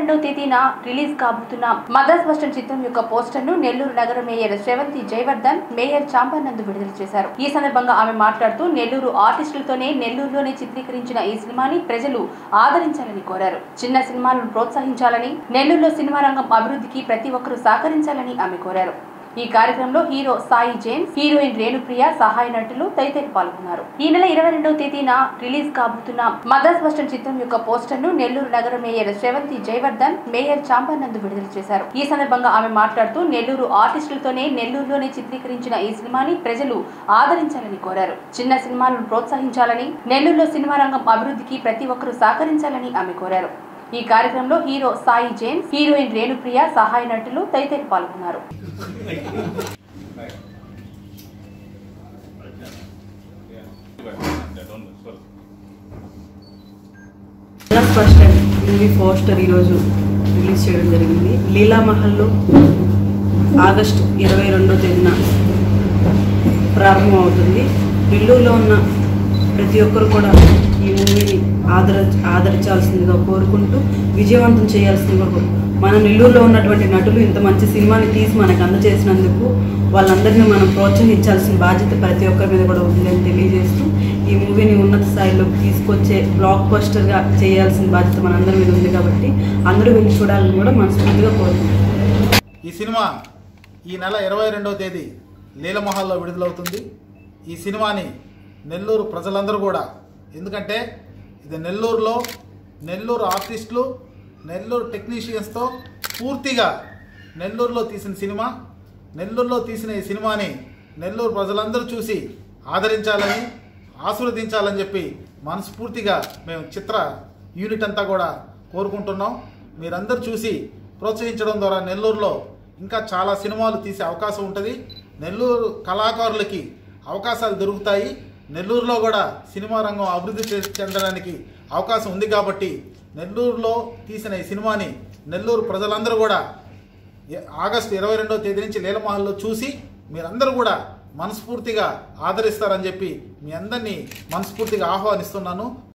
రెండవ తేదీన రిలీజ్ కాబోతున్న మదర్స్ బస్టన్ చిత్రం యొక్క పోస్టర్ ను నెల్లూరు నగర mayor Sravanthi Jayavardhan mayor chamber నందు విడుదల చేశారు ఈ సందర్భంగా ఆమె మాట్లాడుతూ నెల్లూరు ఆర్టిస్టులతోనే నెల్లూరులోనే చిత్రీకరించిన ఈ సినిమాని ప్రజలు ఆదరించాలని కోరారు చిన్న సినిమాలను ప్రోత్సహించాలని నెల్లూరులో సినిమా రంగం అభివృద్ధికి ప్రతి ఒక్కరూ సహకరించాలని ఆమె కోరారు ఈ కార్యక్రమంలో hero Sai James heroine Renupriya సహాయ నటులు తదితరులు పాల్గొన్నారు ఈ నెల ఇరవై రెండవ తేదీన రిలీజ్ కాబోతున్న మదర్స్ బస్టన్ చిత్రం యొక్క పోస్టర్ ను నెల్లూరు నగర mayor Sravanthi Jayavardhan mayor chamber నందు విడుదల చేశారు ఈ సందర్భంగా ఆమె మాట్లాడుతూ నెల్లూరు ఆర్టిస్టులతోనే నెల్లూరులోనే చిత్రీకరించిన ఈ సినిమాని ప్రజలు ఆదరించాలని కోరారు చిన్న సినిమాలను ప్రోత్సహించాలని నెల్లూరులో సినిమా రంగం అభివృద్ధికి ప్రతి ఒక్కరూ సహకరించాలని ఆమె కోరారు ఈ కార్యక్రమంలో hero Sai James heroine Renupriya సహాయ నటులు తదితరులు పాల్గొన్నారు plus bus stand movie poster ఈరోజు రిలీజ్ చేయడం జరిగింది లీలా మహల్లో ఆగస్టు ఇరవై రెండో తేదీన ప్రారంభం అవుతుంది నెల్లూరులో ఉన్న ప్రతి ఒక్కరు కూడా ఈ మూవీని ఆదర ఆదరించాల్సిందిగా కోరుకుంటూ విజయవంతం చేయాల్సిందిగా కోరు- మన నెల్లూరులో ఉన్నటువంటి నటులు ఇంత మంచి సినిమాని తీసి మనకు అందజేసినందుకు వాళ్ళందరినీ మనం ప్రోత్సహించాల్సిన బాధ్యత ప్రతి ఒక్కరి మీద కూడా ఉందని తెలియజేస్తూ ఈ మూవీని ఉన్నత స్థాయిలోకి తీసుకొచ్చే బ్లాక్ బస్టర్గా చేయాల్సిన బాధ్యత మనందరి మీద ఉంది కాబట్టి అందరూ వెళ్ళి చూడాలని కూడా మనస్ఫూర్తిగా కోరుకుంటున్నాం ఈ సినిమా ఈ నెల ఇరవై రెండవ తేదీ లీలమహల్లో విడుదలవుతుంది ఈ సినిమాని నెల్లూరు ప్రజలందరూ కూడా ఎందుకంటే ఇది నెల్లూరులో నెల్లూరు ఆర్టిస్టులు నెల్లూరు టెక్నీషియన్స్తో పూర్తిగా నెల్లూరులో తీసిన సినిమా నెల్లూరులో తీసిన ఈ సినిమాని నెల్లూరు ప్రజలందరూ చూసి ఆదరించాలని ఆశీర్వదించాలని చెప్పి మనస్ఫూర్తిగా మేము చిత్ర యూనిట్ అంతా కూడా కోరుకుంటున్నాం మీరందరూ చూసి ప్రోత్సహించడం ద్వారా నెల్లూరులో ఇంకా చాలా సినిమాలు తీసే అవకాశం ఉంటుంది నెల్లూరు కళాకారులకి అవకాశాలు దొరుకుతాయి నెల్లూరులో కూడా సినిమా రంగం అభివృద్ధి చే- చెందడానికి అవకాశం ఉంది కాబట్టి నెల్లూరులో తీసిన ఈ సినిమాని నెల్లూరు ప్రజలందరూ కూడా ఏ- ఆగస్టు ఇరవై రెండవ తేదీ నుంచి లీలమహల్లో చూసి మీరందరూ కూడా మనస్ఫూర్తిగా ఆదరిస్తారని చెప్పి మీ అందరినీ మనస్ఫూర్తిగా ఆహ్వానిస్తున్నాను